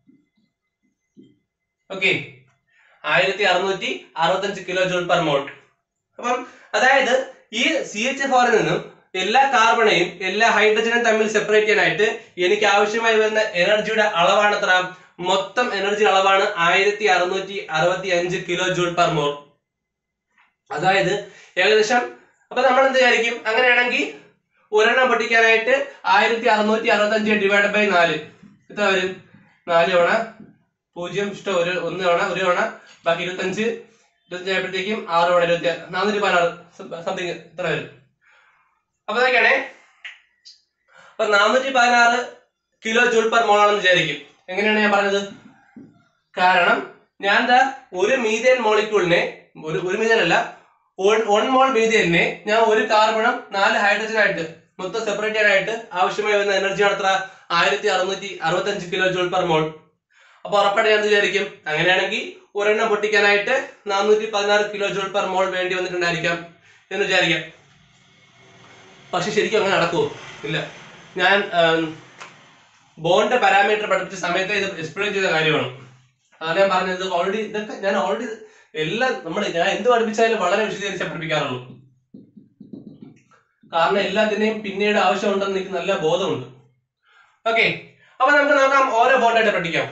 ഓക്കെ ആയിരത്തി അറുന്നൂറ്റി അറുപത്തഞ്ച് കിലോ ജൂൾ പെർ മോൾ അപ്പം അതായത് ഈ സി എച്ച് ഫോറിൽ നിന്നും എല്ലാ കാർബണയും എല്ലാ ഹൈഡ്രജനും തമ്മിൽ സെപ്പറേറ്റ് ചെയ്യാനായിട്ട് എനിക്ക് ആവശ്യമായി വരുന്ന എനർജിയുടെ അളവാണ് എത്ര മൊത്തം എനർജി അളവാണ് ആയിരത്തി അറുന്നൂറ്റി അറുപത്തി അഞ്ച് കിലോ ജൂൾ പെർ മോൾ അതായത് ഏകദേശം അപ്പൊ നമ്മൾ എന്ത് വിചാരിക്കും അങ്ങനെയാണെങ്കിൽ ഒരെണ്ണം പൊട്ടിക്കാനായിട്ട് ആയിരത്തി അറുന്നൂറ്റി അറുപത്തി അഞ്ച് ഡിവൈഡ് ബൈ നാല് എത്ര വരും നാല് തവണ പൂജ്യം ഇഷ്ടം ഒരു ഒന്ന് തവണ ഒരു തവണ ബാക്കി ഇരുപത്തഞ്ച് ഇരുപത്തഞ്ച് ആയപ്പോഴത്തേക്കും ആറ് തവണ ഇരുപത്തി നാനൂറ്റി പതിനാറ് സംതിങ് ഇത്ര വരും അപ്പൊ അതൊക്കെയാണേ അപ്പൊ നാനൂറ്റി പതിനാറ് കിലോ ജൂൾ പെർ മോൾ ആണെന്ന് വിചാരിക്കും എങ്ങനെയാണ് ഞാൻ പറഞ്ഞത് കാരണം ഞാൻ എന്താ ഒരു മീഥേൻ മോളിക്യൂളിനെ ഒരു ഒരു മീഥേൻ അല്ല വൺ മോൾ മീഥേനെ ഞാൻ ഒരു കാർബണും നാല് ഹൈഡ്രജൻ ആയിട്ട് മൊത്തം സെപ്പറേറ്റ് ചെയ്യാനായിട്ട് ആവശ്യമായി വരുന്ന എനർജിയാണ് എത്ര ആയിരത്തി അറുന്നൂറ്റി അറുപത്തഞ്ച് കിലോ ജൂൾ പെർ മോൾ അപ്പൊ ഉറപ്പായിട്ട് ഞാൻ എന്ത് വിചാരിക്കും അങ്ങനെയാണെങ്കിൽ ഒരെണ്ണം പൊട്ടിക്കാനായിട്ട് നാനൂറ്റി പതിനാറ് കിലോ ജൂൾ പെർ മോൾ വേണ്ടി വന്നിട്ടുണ്ടായിരിക്കാം എന്ന് വിചാരിക്കാം പക്ഷെ ശരിക്കും അങ്ങനെ നടക്കുമോ ഇല്ല ഞാൻ ബോണ്ട് പാരാമീറ്റർ പഠിപ്പിച്ച സമയത്ത് ഇത് എക്സ്പ്ലെയിൻ ചെയ്ത കാര്യമാണ് അതാണ് ഞാൻ പറഞ്ഞത് ഓൾറെഡി ഇതൊക്കെ ഞാൻ ഓൾറെഡി എല്ലാം നമ്മൾ ഞാൻ എന്ത് പഠിപ്പിച്ചാലും വളരെ വിശദീകരിച്ച് പഠിപ്പിക്കാറുള്ളൂ കാരണം എല്ലാത്തിന്റെയും പിന്നീട് ആവശ്യമുണ്ടെന്ന് എനിക്ക് നല്ല ബോധമുണ്ട് ഓക്കെ അപ്പൊ നമുക്ക് നോക്കാം ഓരോ ബോണ്ടായിട്ട് പഠിക്കാം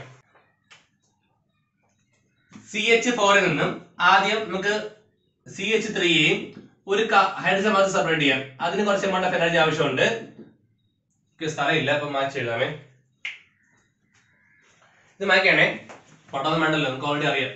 സി എച്ച് ഫോറിൽ നിന്നും ആദ്യം നമുക്ക് സി എച്ച് ത്രീയെയും ഒരു ഹൈഡ്രജൻ മാത്രം സെപ്പറേറ്റ് ചെയ്യാം അതിന് കുറച്ച് എമൗണ്ട് ഓഫ് എനർജി ആവശ്യമുണ്ട് എനിക്ക് സ്ഥലമില്ല അപ്പൊ മാച്ച് എഴുതാമേ ഇത് മായ്ക്കാണേ പൊട്ടൊന്നും വേണ്ടല്ലോ നമുക്ക് ഓൾറെഡി അറിയാം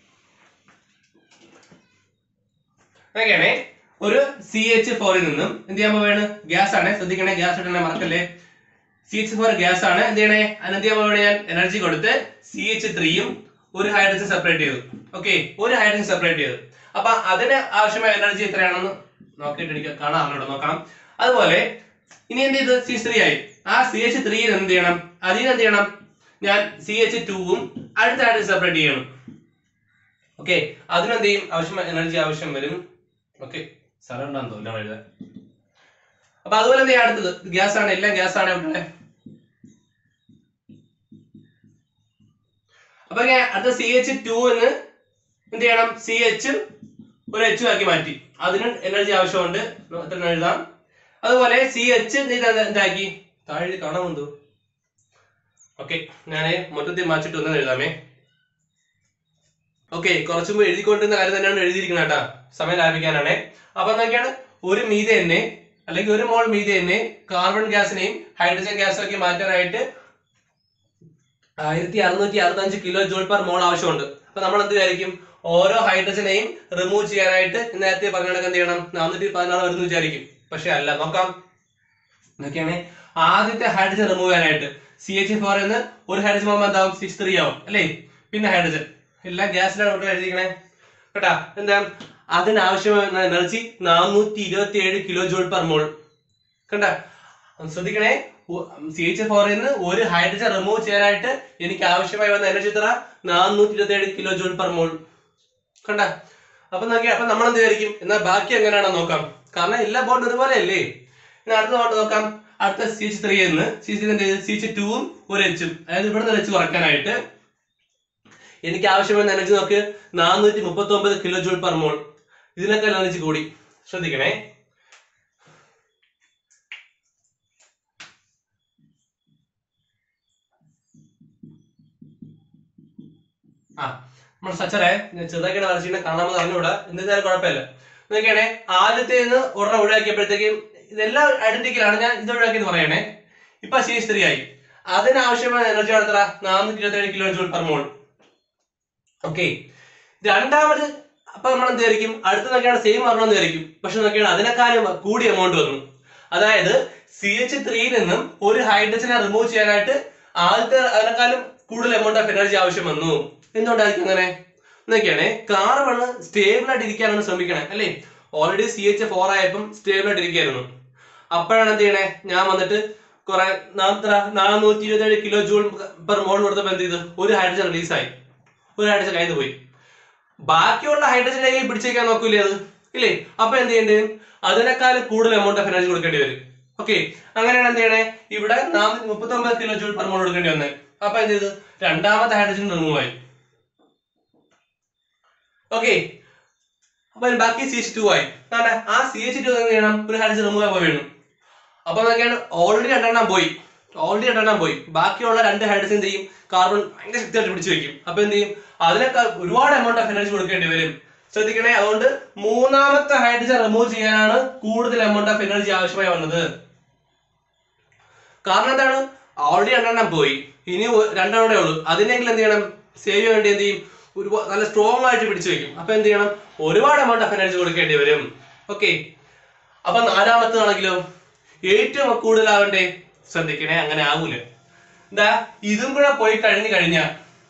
മായ്ക്കാണേ ഒരു സി എച്ച് ഫോറിൽ നിന്നും എന്ത് ചെയ്യാൻ പോവാണ് ഗ്യാസ് ആണ് ശ്രദ്ധിക്കണേ ഗ്യാസ് ഇടണേ മറക്കല്ലേ സി എച്ച് ഫോർ ഗ്യാസ് ആണ് എന്ത് ചെയ്യണേ അതിന് എന്ത് ചെയ്യാൻ പോവാണ് ഞാൻ എനർജി കൊടുത്ത് സി എച്ച് ത്രീയും ഒരു ഹൈഡ്രജൻ സെപ്പറേറ്റ് ചെയ്തു ഓക്കെ ഒരു ഹൈഡ്രജൻ സെപ്പറേറ്റ് ചെയ്തു അപ്പൊ അതിന് ആവശ്യമായ എനർജി എത്രയാണെന്ന് നോക്കിയിട്ട് എനിക്ക് കാണാറുണ്ട് നോക്കാം അതുപോലെ ഇനി എന്ത് ചെയ്ത് സി എച്ച് ത്രീ ആയി ആ സി എച്ച് ത്രീയിൽ എന്ത് ചെയ്യണം അതിന് എന്ത് ചെയ്യണം ഞാൻ സി എച്ച് ടൂവും അടുത്ത ഹൈഡ്രജൻ സെപ്പറേറ്റ് ചെയ്യണം ഓക്കെ അതിനെന്ത് ചെയ്യും ആവശ്യമായ എനർജി ആവശ്യം വരും ഓക്കെ സ്ഥലം ഉണ്ടാന്ന് തോന്നുന്നു എഴുതാൻ അപ്പൊ അതുപോലെ എന്ത് ചെയ്യാം അടുത്തത് ഗ്യാസ് ആണ് എല്ലാം ഗ്യാസ് ആണ് ഇവിടെ അപ്പൊ ഇങ്ങനെ അടുത്ത സി എച്ച് ടു എന്ന് എന്ത് ചെയ്യണം സി എച്ച് ഒരു എച്ച് ആക്കി മാറ്റി അതിന് എനർജി ആവശ്യമുണ്ട് എത്ര എഴുതാം അതുപോലെ സി എച്ച് എന്താക്കി താഴെ എഴുതി കാണാമെന്തോ ഓക്കെ ഞാൻ മൊത്തത്തിൽ മാച്ചിട്ട് ഒന്ന് എഴുതാമേ ഓക്കെ കുറച്ചു മുമ്പ് എഴുതിക്കൊണ്ടിരുന്ന കാര്യം തന്നെയാണ് എഴുതിയിരിക്കുന്നത് കേട്ടാ സമയം ലാഭിക്കാനാണേ അപ്പൊ എന്തൊക്കെയാണ് ഒരു മീതേനെ അല്ലെങ്കിൽ ഒരു മോൾ മീതേനെ കാർബൺ ഗ്യാസിനെയും ഹൈഡ്രജൻ ഗ്യാസും ഒക്കെ മാറ്റാനായിട്ട് ആയിരത്തി അറുന്നൂറ്റി അറുപത്തഞ്ച് കിലോ ജൂൾ പെർ മോൾ ആവശ്യമുണ്ട് അപ്പൊ നമ്മൾ എന്ത് വിചാരിക്കും ഓരോ ഹൈഡ്രജനെയും റിമൂവ് ചെയ്യാനായിട്ട് നേരത്തെ പറഞ്ഞ കണക്ക് എന്ത് ചെയ്യണം നാനൂറ്റി പതിനാറ് വരുന്നു വിചാരിക്കും പക്ഷെ അല്ല നോക്കാം നോക്കിയാണേ ആദ്യത്തെ ഹൈഡ്രജൻ റിമൂവ് ചെയ്യാനായിട്ട് സി എച്ച് ഫോർ എന്ന് ഒരു ഹൈഡ്രജൻ പോകുമ്പോൾ എന്താവും സിക്സ് ത്രീ ആവും അല്ലേ പിന്നെ ഹൈഡ്രജൻ എല്ലാം ഗ്യാസിലാണ് ഇവിടെ എഴുതിക്കണേ കേട്ടാ എന്താ അതിനാവശ്യമായ എനർജി നാനൂറ്റി ഇരുപത്തി ഏഴ് കിലോ ജൂൾ പെർ മോൾ കണ്ട ശ്രദ്ധിക്കണേ സി എച്ച് ഫോറിൽ നിന്ന് ഒരു ഹൈഡ്രജൻ റിമൂവ് ചെയ്യാനായിട്ട് എനിക്ക് ആവശ്യമായി വന്ന എനർജി എത്ര നാനൂറ്റി ഇരുപത്തി ഏഴ് കിലോ ജൂൾ പെർ മോൾ കണ്ട അപ്പൊ നോക്കി അപ്പൊ നമ്മൾ എന്ത് വിചാരിക്കും എന്നാൽ ബാക്കി എങ്ങനെയാണെന്ന് നോക്കാം കാരണം എല്ലാ ബോണ്ടും ഒരുപോലെ അല്ലേ ഇനി അടുത്ത ബോണ്ട് നോക്കാം അടുത്ത സി എച്ച് ത്രീ എന്ന് സി എച്ച് സി എച്ച് ടൂവും ഒരു എച്ചും അതായത് ഇവിടുന്ന് ഒരു എച്ച് കുറയ്ക്കാനായിട്ട് എനിക്ക് ആവശ്യമായ എനർജി നോക്ക് നാനൂറ്റി മുപ്പത്തി ഒമ്പത് കിലോ ജൂൾ പെർ മോൾ ഇതിനൊക്കെ എനർജി കൂടി ശ്രദ്ധിക്കണേ ആ നമ്മൾ സച്ചറെ ചെറുതാക്കിയാണ് വരച്ചിട്ട് കാണാമെന്ന് അറിഞ്ഞൂടാ എന്തായാലും കുഴപ്പമില്ല നോക്കിയാണേ ആദ്യത്തെ നിന്ന് ഉടനെ ഒഴിവാക്കിയപ്പോഴത്തേക്കും ഇതെല്ലാം ഐഡന്റിക്കലാണ് ഞാൻ ഇത് ഒഴിവാക്കിയെന്ന് പറയണേ ഇപ്പൊ സി എച്ച് ത്രീ ആയി അതിനാവശ്യമായ എനർജി ആണ് എത്ര നാനൂറ്റി ഇരുപത്തി ഏഴ് kilo joule per mole okay രണ്ടാമത് അപ്പൊ നമ്മൾ എന്ത് വിചാരിക്കും അടുത്ത നോക്കിയാണ് സെയിം വരണമെന്ന് വിചാരിക്കും പക്ഷെ നോക്കിയാണ് അതിനേക്കാളും കൂടിയ എമൗണ്ട് വന്നു അതായത് സി എച്ച് ത്രീയിൽ നിന്നും ഒരു ഹൈഡ്രജനെ റിമൂവ് ചെയ്യാനായിട്ട് ആദ്യത്തെ അതിനേക്കാളും കൂടുതൽ എമൗണ്ട് ഓഫ് എനർജി ആവശ്യം വന്നു എന്തുകൊണ്ടായിരിക്കും അങ്ങനെ എന്നൊക്കെയാണ് കാർബണ് സ്റ്റേബിൾ ആയിട്ട് ഇരിക്കാനാണ് ശ്രമിക്കണേ അല്ലേ ഓൾറെഡി സി എച്ച് ഫോർ ആയപ്പം സ്റ്റേബിൾ ആയിട്ട് ഇരിക്കായിരുന്നു അപ്പോഴാണ് എന്ത് ചെയ്യണേ ഞാൻ വന്നിട്ട് കുറെ നാനൂറ്റി ഇരുപത്തി ഏഴ് കിലോ ജൂൾ പെർ മോൾ കൊടുത്തപ്പോൾ എന്ത് ചെയ്തു ഒരു ഹൈഡ്രജൻ റിലീസായി ഒരു ഹൈഡ്രജൻ കയ്യിൽ പോയി ബാക്കിയുള്ള ഹൈഡ്രജൻ കയ്യിൽ പിടിച്ചേക്കാൻ നോക്കൂലേ അത് ഇല്ലേ അപ്പൊ എന്ത് ചെയ്യേണ്ടി വരും അതിനേക്കാൾ കൂടുതൽ എമൗണ്ട് ഓഫ് എനർജി കൊടുക്കേണ്ടി വരും ഓക്കെ അങ്ങനെയാണ് എന്ത് ചെയ്യണേ ഇവിടെ നാനൂറ്റി മുപ്പത്തി ഒമ്പത് കിലോ ജൂൾ പെർ മോൾ കൊടുക്കേണ്ടി വന്നത് അപ്പൊ എന്ത് ചെയ്തു രണ്ടാമത്തെ ഹൈഡ്രജൻ റിമൂവ് ആയി ഓക്കെ അപ്പൊ ഇനി ബാക്കി സി എച്ച് ടു ആയി കാരണം ആ സി എച്ച് ടു എന്ത് ചെയ്യണം ഒരു ഹൈഡ്രജൻ റിമൂവ് ആയി വീണു അപ്പൊ നോക്കിയാണ് ഓൾറെഡി രണ്ടെണ്ണം പോയി ഓൾറെഡി രണ്ടെണ്ണം പോയി ബാക്കിയുള്ള രണ്ട് ഹൈഡ്രജൻ എന്ത് ചെയ്യും കാർബൺ ഭയങ്കര ശക്തിയായിട്ട് പിടിച്ചു വെക്കും അപ്പൊ എന്ത് ചെയ്യും അതിനേക്കാൾ ഒരുപാട് എമൗണ്ട് ഓഫ് എനർജി കൊടുക്കേണ്ടി വരും ശ്രദ്ധിക്കണേ അതുകൊണ്ട് മൂന്നാമത്തെ ഹൈഡ്രജൻ റിമൂവ് ചെയ്യാനാണ് കൂടുതൽ എമൗണ്ട് ഓഫ് എനർജി ആവശ്യമായി വന്നത് കാരണം എന്താണ് ഓൾറെഡി രണ്ടെണ്ണം പോയി ഇനി ഒ- രണ്ടെണ്ണേ ഉള്ളൂ അതിനെങ്കിലും എന്ത് ചെയ്യണം സേവ് ചെയ്യാൻ വേണ്ടി എന്ത് ചെയ്യും ഒരു നല്ല സ്ട്രോങ് ആയിട്ട് പിടിച്ചു വെക്കും അപ്പൊ എന്ത് ചെയ്യണം ഒരുപാട് എമൗണ്ട് ഓഫ് എനർജി കൊടുക്കേണ്ടി വരും ഓക്കെ അപ്പൊ നാലാമത്തതാണെങ്കിലോ ഏറ്റവും കൂടുതലാവണ്ടേ ശ്രദ്ധിക്കണേ അങ്ങനെ ആവൂല എന്താ ഇതും കൂടെ പോയി കഴിഞ്ഞു കഴിഞ്ഞാൽ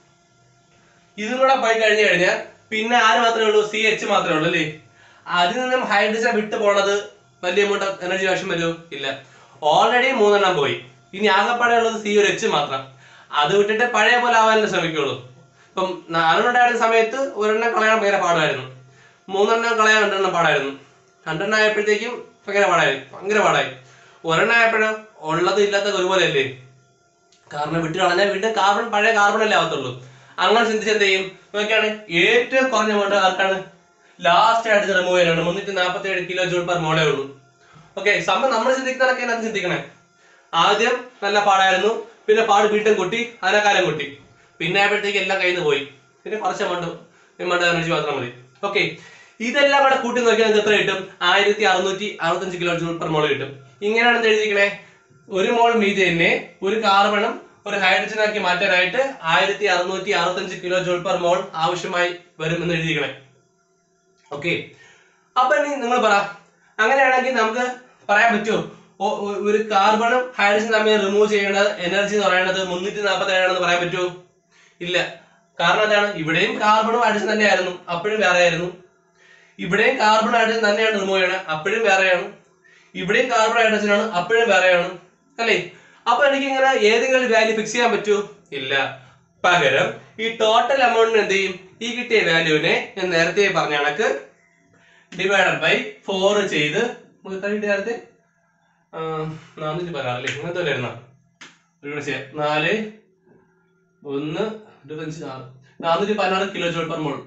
ഇതും കൂടെ പോയി കഴിഞ്ഞു കഴിഞ്ഞാൽ പിന്നെ ആര് മാത്രമേ ഉള്ളൂ സി എച്ച് മാത്രമേ ഉള്ളൂ അല്ലേ അതിൽ നിന്നും ഹൈഡ്രജൻ വിട്ടു പോണത് വലിയ എമൗണ്ട് എനർജി ആവശ്യം വരുമോ ഇല്ല ഓൾറെഡി മൂന്നെണ്ണം പോയി ഇനി ആകെപ്പാടെ ഉള്ളത് സി ഒരു എച്ച് മാത്രം അത് വിട്ടിട്ട് പഴയ പോലെ ആവാനല്ലേ ശ്രമിക്കുള്ളൂ ഇപ്പം നാലെണ്ണം ഉണ്ടായിരുന്ന സമയത്ത് ഒരെണ്ണം കളയാൻ ഭയങ്കര പാടായിരുന്നു മൂന്നെണ്ണം കളയാൻ രണ്ടെണ്ണം പാടായിരുന്നു രണ്ടെണ്ണം ആയപ്പോഴത്തേക്കും ഭയങ്കര പാടായി ഭയങ്കര പാടായി ഒരെണ്ണം ആയപ്പോഴോ ഉള്ളത് ഇല്ലാത്ത ഒരുപോലെ അല്ലേ കാരണം വിട്ട് കളഞ്ഞാൽ വീണ്ടും കാർബൺ പഴയ കാർബൺ അല്ലേ ആവത്തുള്ളൂ അങ്ങനെ ചിന്തിച്ച് എന്ത് ചെയ്യും നോക്കിയാണ് ഏറ്റവും കുറഞ്ഞ എമൗണ്ട് ആർക്കാണ് ലാസ്റ്റ് ആയിട്ട് റിമൂവ് ചെയ്യാനാണ് മുന്നൂറ്റി നാൽപ്പത്തി ഏഴ് കിലോ ജൂൾ പെർ മോളേ ഉള്ളൂ ഓക്കെ സംഭവം നമ്മൾ ചിന്തിക്കുന്നതൊക്കെ അത് ചിന്തിക്കണേ ആദ്യം നല്ല പാടായിരുന്നു പിന്നെ പാട് വീണ്ടും കുട്ടി അതിനെക്കാലം കുട്ടി പിന്നെ ആയപ്പോഴത്തേക്ക് എല്ലാം കയ്യിൽ നിന്ന് പോയി പിന്നെ കുറച്ച് എമൗണ്ട് എമൗണ്ട് എനർജി മാത്രം മതി ഓക്കെ ഇതെല്ലാം കൂടെ കൂട്ടി നോക്കിയാൽ നിങ്ങൾക്ക് എത്ര കിട്ടും ആയിരത്തി അറുന്നൂറ്റി അറുപത്തഞ്ച് കിലോ ജൂൾ പെർ മോൾ കിട്ടും ഇങ്ങനെയാണ് എന്ത് എഴുതിക്കണേ ഒരു മോൾ മീഥേനെ ഒരു കാർബണും ഒരു ഹൈഡ്രജൻ ആക്കി മാറ്റാനായിട്ട് ആയിരത്തി അറുന്നൂറ്റി അറുപത്തഞ്ച് കിലോ ജൂൾ പെർ മോൾ ആവശ്യമായി വരും എന്ന് എഴുതിയിരിക്കണേ ഓക്കെ അപ്പൊ ഇനി നിങ്ങൾ പറ അങ്ങനെയാണെങ്കിൽ നമുക്ക് പറയാൻ പറ്റുമോ ഒ- ഒ- ഒരു കാർബണും ഹൈഡ്രജൻ തമ്മിൽ റിമൂവ് ചെയ്യേണ്ട എനർജി എന്ന് പറയുന്നത് മുന്നൂറ്റി നാൽപ്പത്തി ഏഴാണെന്ന് പറയാൻ പറ്റുമോ ഇല്ല കാരണം എന്താണ് ഇവിടെയും കാർബണും ഹൈഡ്രജൻ തന്നെയായിരുന്നു അപ്പോഴും വേറെ ആയിരുന്നു ഇവിടെയും കാർബൺ ഹൈഡ്രജൻ തന്നെയാണ് റിമൂവ് ചെയ്യണത് അപ്പോഴും വേറെയാണ് ഇവിടെയും കാർബൺ ഹൈഡ്രജൻ ആണ് അപ്പോഴും വേറെയാണ് അല്ലേ അപ്പൊ എനിക്ക് ഇങ്ങനെ ഏതെങ്കിലും വാല്യൂ ഫിക്സ് ചെയ്യാൻ പറ്റുമോ ഇല്ല പകരം ഈ ടോട്ടൽ എമൗണ്ടിന് എന്ത് ചെയ്യും ഈ കിട്ടിയ വാല്യൂവിനെ ഞാൻ നേരത്തെ പറഞ്ഞ കണക്ക് ഡിവൈഡഡ് ബൈ ഫോർ ചെയ്ത് നമുക്ക് എത്ര കിട്ടി നേരത്തെ ആ, നാനൂറ്റി പതിനാറ് അല്ലേ ഇങ്ങനത്തെ വരുന്ന ഒരു കൂടെ ചെയ്യാം നാല് ഒന്ന് ഇരുപത്തഞ്ച് ആറ് നാനൂറ്റി പതിനാറ് കിലോ ജോൾ പെർ മോൾ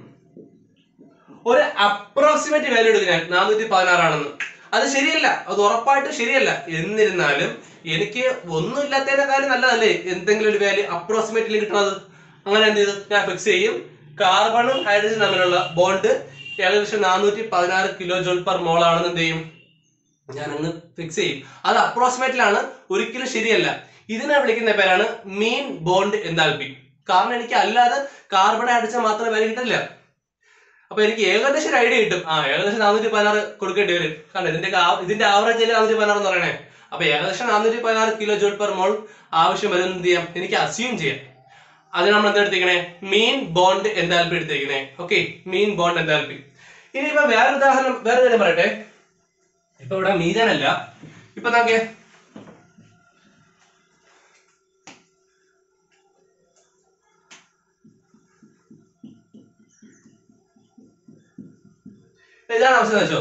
ഒരു അപ്രോക്സിമേറ്റ് വാല്യൂ എടുക്കാൻ നാനൂറ്റി പതിനാറാണെന്ന് അത് ശരിയല്ല അത് ഉറപ്പായിട്ട് ശരിയല്ല എന്നിരുന്നാലും എനിക്ക് ഒന്നുമില്ലാത്തതിനെക്കാളും നല്ലതല്ലേ എന്തെങ്കിലും ഒരു വാല്യൂ അപ്രോക്സിമേറ്റ്ലി കിട്ടുന്നത് അങ്ങനെ എന്ത് ചെയ്തു ഞാൻ ഫിക്സ് ചെയ്യും കാർബണും ഹൈഡ്രജൻ തമ്മിലുള്ള ബോണ്ട് ഏകദേശം നാനൂറ്റി പതിനാറ് കിലോ ജോൾ പെർ മോൾ ആണെന്ന് എന്ത് ചെയ്യും ഞാൻ അങ്ങ് ഫിക്സ് ചെയ്യും അത് അപ്രോക്സിമേറ്റിലാണ് ഒരിക്കലും ശരിയല്ല ഇതിനെ വിളിക്കുന്ന പേരാണ് മീൻ ബോണ്ട് എന്താൽപി കാരണം എനിക്ക് അല്ലാതെ കാർബൺ ഹൈഡ്രജൻ മാത്രമേ വില കിട്ടില്ല അപ്പൊ എനിക്ക് ഏകദേശം ഒരു ഐഡിയ കിട്ടും ആ ഏകദേശം നാനൂറ്റി പതിനാറ് കൊടുക്കേണ്ടി വരും കാരണം ഇതിന്റെ ആ- ഇതിന്റെ ആവറേജ് അല്ലേ നാനൂറ്റി പതിനാറ് എന്ന് പറയണേ അപ്പൊ ഏകദേശം നാനൂറ്റി പതിനാറ് കിലോ ജോൾ പെർ മോൾ ആവശ്യം വരും എന്ത് ചെയ്യാം എനിക്ക് അസ്യൂം ചെയ്യാം അത് നമ്മൾ എന്താ എടുത്തേക്കണേ മീൻ ബോണ്ട് എന്താൽപി എടുത്തേക്കണേ ഓക്കെ മീൻ ബോണ്ട് എന്താൽപി ഇനി ഇപ്പൊ വേറെ ഉദാഹരണം വേറെ കാര്യം പറയട്ടെ ഇപ്പൊ ഇവിടെ മീഥേൻ അല്ല ഇപ്പൊ നോക്കിയേ ഇതാണ് അവസ്ഥ വെച്ചോ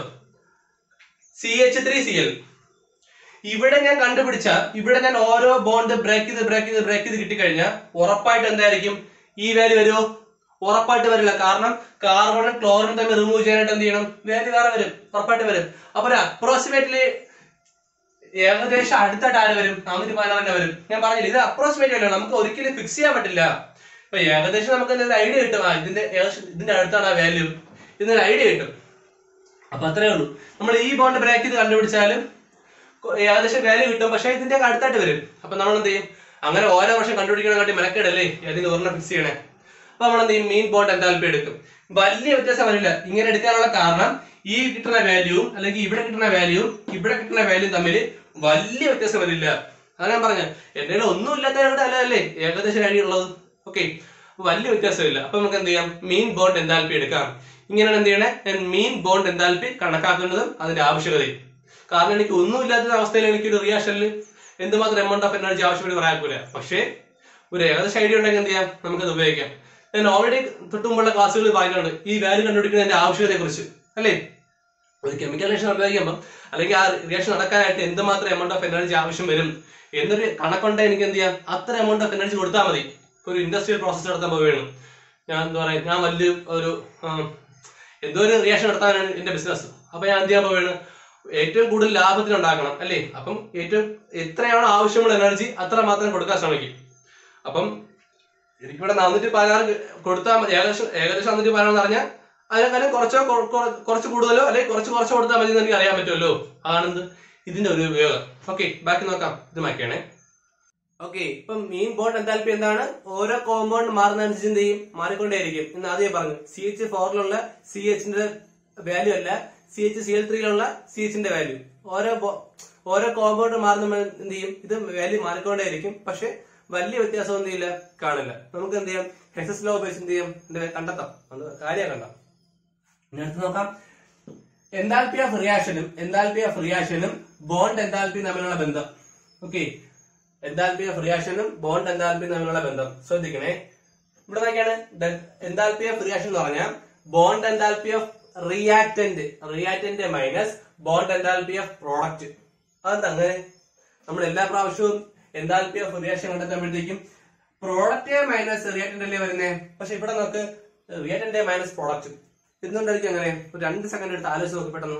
C H three C L ഇവിടെ ഞാൻ കണ്ടുപിടിച്ച ഇവിടെ ഞാൻ ഓരോ ബോണ്ട് ബ്രേക്ക് ചെയ്ത് ബ്രേക്ക് ചെയ്ത് ബ്രേക്ക് ചെയ്ത് കിട്ടിക്കഴിഞ്ഞാൽ ഉറപ്പായിട്ട് എന്തായിരിക്കും ഈ വാല്യൂ വരുമോ ഉറപ്പായിട്ട് വരില്ല കാരണം കാർബണും ക്ലോറിനും തമ്മിൽ റിമൂവ് ചെയ്യാനായിട്ട് എന്ത് ചെയ്യണം വാല്യൂ വേറെ വരും ഉറപ്പായിട്ട് വരും അപ്പൊ ഒരു അപ്രോക്സിമേറ്റ്ലി ഏകദേശം അടുത്തായിട്ട് ആര് വരും നാനൂറ്റി പതിനാറിന്റെ വരും ഞാൻ പറഞ്ഞില്ല ഇത് അപ്രോക്സിമേറ്റ് അല്ല നമുക്ക് ഒരിക്കലും ഫിക്സ് ചെയ്യാൻ പറ്റില്ല ഇപ്പൊ ഏകദേശം നമുക്ക് ഒരു ഐഡിയ കിട്ടും ആ ഇതിന്റെ ഏകദേശം ഇതിന്റെ അടുത്താണ് ആ വാല്യൂ ഇതിനൊരു ഐഡിയ കിട്ടും അപ്പൊ അത്രേ ഉള്ളൂ നമ്മൾ ഈ ബോണ്ട് ബ്രേക്ക് ചെയ്ത് കണ്ടുപിടിച്ചാലും കൊ- ഏകദേശം വാല്യൂ കിട്ടും പക്ഷെ ഇതിന്റെ ഒക്കെ അടുത്തായിട്ട് വരും അപ്പൊ നമ്മൾ എന്ത് ചെയ്യും അങ്ങനെ ഓരോ വർഷം കണ്ടുപിടിക്കണ കാട്ടി മെനക്കേടല്ലേ ഏതിന് ഒരെണ്ണം ഫിക്സ് ചെയ്യണേ അപ്പൊ നമ്മൾ എന്ത് ചെയ്യും മീൻ ബോണ്ട് എന്താൽപ്പി എടുക്കും വലിയ വ്യത്യാസം വരില്ല ഇങ്ങനെ എടുക്കാനുള്ള കാരണം ഈ കിട്ടുന്ന വാല്യൂവും അല്ലെങ്കിൽ ഇവിടെ കിട്ടുന്ന വാല്യൂവും ഇവിടെ കിട്ടുന്ന വാല്യൂവും തമ്മിൽ വലിയ വ്യത്യാസം വരില്ല അതാണ് ഞാൻ പറഞ്ഞത് എന്റെ കയ്യിൽ ഒന്നും ഇല്ലാത്തവരുടെ അല്ലല്ലേ ഏകദേശം കഴിയുള്ളത് ഓക്കെ വലിയ വ്യത്യാസമില്ല അപ്പൊ നമുക്ക് എന്ത് ചെയ്യാം മീൻ ബോണ്ട് എന്താൽപ്പി എടുക്കാം ഇങ്ങനെയാണ് എന്ത് ചെയ്യണേ ഞാൻ മീൻ ബോണ്ട് എന്താൽപ്പി കണക്കാക്കുന്നതും അതിന്റെ ആവശ്യകതയും കാരണം എനിക്ക് ഒന്നും ഇല്ലാത്ത അവസ്ഥയിൽ എനിക്ക് ഒരു റിയാക്ഷനിൽ എന്തുമാത്രം എമൗണ്ട് ഓഫ് എനർജി ആവശ്യപ്പെട്ട് പറയാക്കൂല പക്ഷേ ഒരു ഏകദേശം ഐഡിയ ഉണ്ടെങ്കിൽ എന്ത് ചെയ്യാം നമുക്കത് ഉപയോഗിക്കാം ഞാൻ ഓൾറെഡി തൊട്ടുമുമ്പുള്ള ക്ലാസ്സുകളിൽ പറഞ്ഞിട്ടുണ്ട് ഈ വാല്യൂ കണ്ടുപിടിക്കുന്നതിന്റെ ആവശ്യകതയെ കുറിച്ച് അല്ലേ ഒരു കെമിക്കൽ റിയാക്ഷൻ ഉപയോഗിക്കുമ്പോൾ അല്ലെങ്കിൽ ആ റിയാക്ഷൻ നടക്കാനായിട്ട് എന്തുമാത്രം എമൗണ്ട് ഓഫ് എനർജി ആവശ്യം വരും എന്നൊരു കണക്കുണ്ടെ എനിക്ക് എന്ത് ചെയ്യാം അത്ര എമൗണ്ട് ഓഫ് എനർജി കൊടുത്താൽ മതി ഇപ്പൊ ഒരു ഇൻഡസ്ട്രിയൽ പ്രോസസ് നടത്താൻ പോവുകയാണ് ഞാൻ എന്താ പറയാ ഞാൻ വലിയ ഒരു ആ, എന്തോ ഒരു റിയാക്ഷൻ നടത്താനാണ് എന്റെ ബിസിനസ് അപ്പൊ ഞാൻ എന്ത് ചെയ്യാൻ പോവുകയാണ് ഏറ്റവും കൂടുതൽ ലാഭത്തിന് ഉണ്ടാക്കണം അല്ലേ അപ്പം ഏറ്റവും എത്രയാണോ ആവശ്യമുള്ള എനർജി അത്ര മാത്രം കൊടുക്കാൻ ശ്രമിക്കും അപ്പം എനിക്കിവിടെ നാനൂറ്റി പതിനാറ് കൊടുത്താൽ മതി ഏകദേശം ഏകദേശം നാനൂറ്റി പതിനാറ് എന്ന് പറഞ്ഞാൽ അതിനേക്കാളും കുറച്ചോ കൊ- കൊ- കുറച്ച് കൂടുതലോ അല്ലെങ്കിൽ കുറച്ച് കുറച്ചോ കൊടുത്താൽ മതി എന്ന് എനിക്ക് അറിയാൻ പറ്റുമല്ലോ അതാണെന്ത് ഇതിന്റെ ഒരു ഉപയോഗം ഓക്കെ ബാക്കി നോക്കാം ഇത് മാറ്റിയാണേ ഓക്കെ ഇപ്പം മീൻ ബോണ്ട് എന്താൽപ്പി എന്താണ് ഓരോ കോമ്പൗണ്ട് മാറുന്നതനുസരിച്ച് എന്ത് ചെയ്യും മാറിക്കൊണ്ടേയിരിക്കും എന്ന് ആദ്യം പറഞ്ഞു സി എച്ച് ഫോറിലുള്ള സി എച്ചിന്റെ വാല്യൂ അല്ല സി എച്ച് സി എൽ ത്രീയിലുള്ള സി എച്ചിന്റെ വാല്യൂ ഓരോ ബോ- ഓരോ കോമ്പൗണ്ട് മാറുന്ന എന്ത് ചെയ്യും ഇത് വാല്യൂ മാറിക്കൊണ്ടേയിരിക്കും പക്ഷെ വലിയ വ്യത്യാസം എന്ത് ചെയ്യില്ല കാണില്ല നമുക്ക് എന്ത് ചെയ്യാം ഹെക്സസ് ലോ ഉപയോഗിച്ച് എന്ത് ചെയ്യാം ഇതിന്റെ കണ്ടെത്താം അത് കാര്യം കണ്ടാം ഇനി അടുത്ത് നോക്കാം എൻതാൽപ്പി ഓഫ് റിയാക്ഷനും എൻതാൽപ്പി ഓഫ് റിയാക്ഷനും ബോണ്ട് എൻതാൽപ്പി തമ്മിലുള്ള ബന്ധം ഓക്കെ എൻതാൽപ്പി ഓഫ് റിയാക്ഷനും ബോണ്ട് എൻതാൽപ്പി തമ്മിലുള്ള ബന്ധം ശ്രദ്ധിക്കണേ ഇവിടെ നോക്കിയാണ് എൻതാൽപ്പി ഓഫ് റിയാക്ഷൻ എന്ന് പറഞ്ഞാൽ bond enthalpy of reactant reactant minus bond enthalpy of product അതെന്താ അങ്ങനെ നമ്മൾ എല്ലാ പ്രാവശ്യവും എൻതാൽപ്പി ഓഫ് റിയാക്ഷൻ കണ്ടെത്തുമ്പോഴത്തേക്കും പ്രോഡക്റ്റ് മൈനസ് റിയാക്ടന്റ് അല്ലേ വരുന്നേ പക്ഷെ ഇവിടെ നമുക്ക് റിയാക്ടന്റ് മൈനസ് പ്രോഡക്റ്റ് എന്തുകൊണ്ടായിരിക്കും അങ്ങനെ ഒരു രണ്ട് സെക്കൻഡ് എടുത്ത് ആലോചിച്ച് നോക്കി പെട്ടെന്ന്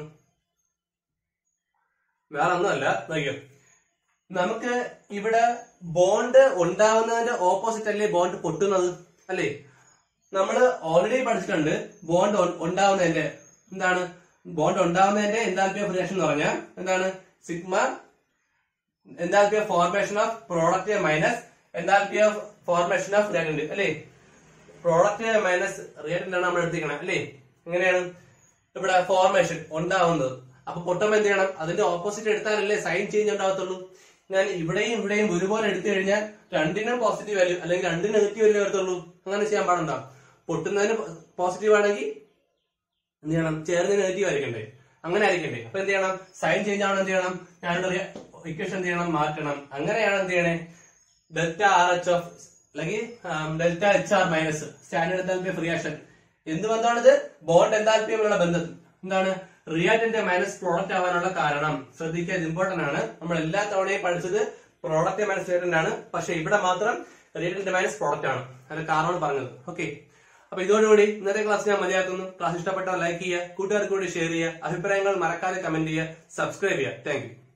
വേറെ ഒന്നുമല്ല നോക്കിയോ നമുക്ക് ഇവിടെ ബോണ്ട് ഉണ്ടാവുന്നതിന്റെ ഓപ്പോസിറ്റ് അല്ലേ ബോണ്ട് പൊട്ടുന്നത് അല്ലേ നമ്മൾ ഓൾറെഡി പഠിച്ചിട്ടുണ്ട് ബോണ്ട് ഉണ്ടാവുന്നതിന്റെ എന്താണ് ബോണ്ട് ഉണ്ടാവുന്നതിന്റെ എന്താൽപ്പി ഓഫ് റിയാക്ഷൻ എന്ന് പറഞ്ഞാൽ എന്താണ് sigma enthalpy of formation of product minus enthalpy of formation of reactant അല്ലേ പ്രോഡക്റ്റ് മൈനസ് റിയാക്ടന്റ് ആണ് നമ്മൾ എടുത്തിരിക്കണം അല്ലേ എങ്ങനെയാണ് ഇവിടെ ഫോർമേഷൻ ഉണ്ടാവുന്നത് അപ്പൊ പൊട്ടുമ്പോ എന്ത് ചെയ്യണം അതിന്റെ ഓപ്പോസിറ്റ് എടുത്താലല്ലേ സൈൻ ചേഞ്ച് ഉണ്ടാവത്തുള്ളൂ ഞാൻ ഇവിടെയും ഇവിടെയും ഒരുപോലെ എടുത്തു കഴിഞ്ഞാൽ രണ്ടിനും പോസിറ്റീവ് വാല്യൂ അല്ലെങ്കിൽ രണ്ടിനും നെഗറ്റീവ് വാല്യൂ വരത്തുള്ളൂ അങ്ങനെ ചെയ്യാൻ പാടുണ്ടോ പൊട്ടുന്നതിന് പോസിറ്റീവ് ആണെങ്കിൽ എന്ത് ചെയ്യണം ചേർന്ന് നെഗറ്റീവ് ആയിരിക്കണ്ടേ അങ്ങനെ ആയിരിക്കണ്ടേ അപ്പൊ എന്ത് ചെയ്യണം സൈൻ ചേഞ്ച് ആവണം എന്ത് ചെയ്യണം ഞാനൊരു ഇക്വേഷൻ എന്ത് ചെയ്യണം മാറ്റണം അങ്ങനെയാണ് എന്ത് ചെയ്യണേ ഡെൽറ്റ ആർ എച്ച് ഓഫ് അല്ലെങ്കിൽ delta H R minus standard enthalpy of reaction എന്ത് ബന്ധമാണിത് ബോണ്ട് എന്താൽപ്പിയുമുള്ള ബന്ധം എന്താണ് റിയാക്ടന്റ് മൈനസ് പ്രോഡക്റ്റ് ആവാനുള്ള കാരണം ശ്രദ്ധിക്കുക ഇത് ഇമ്പോർട്ടന്റ് ആണ് നമ്മൾ എല്ലാ തവണയും പഠിച്ചത് പ്രോഡക്റ്റ് മൈനസ് റിയാക്ടന്റ് ആണ് പക്ഷെ ഇവിടെ മാത്രം റിയാക്ടന്റ് മൈനസ് പ്രോഡക്റ്റ് ആണ് അതിന്റെ കാരണം പറഞ്ഞത് ഓക്കെ അപ്പൊ ഇതോടുകൂടി ഇന്നത്തെ ക്ലാസ് ഞാൻ മതിയാക്കുന്നു ക്ലാസ് ഇഷ്ടപ്പെട്ടാൽ ലൈക്ക് ചെയ്യുക കൂട്ടുകാർക്ക് കൂടി ഷെയർ ചെയ്യുക അഭിപ്രായങ്ങൾ മറക്കാതെ കമന്റ് ചെയ്യുക സബ്സ്ക്രൈബ് ചെയ്യുക താങ്ക് യു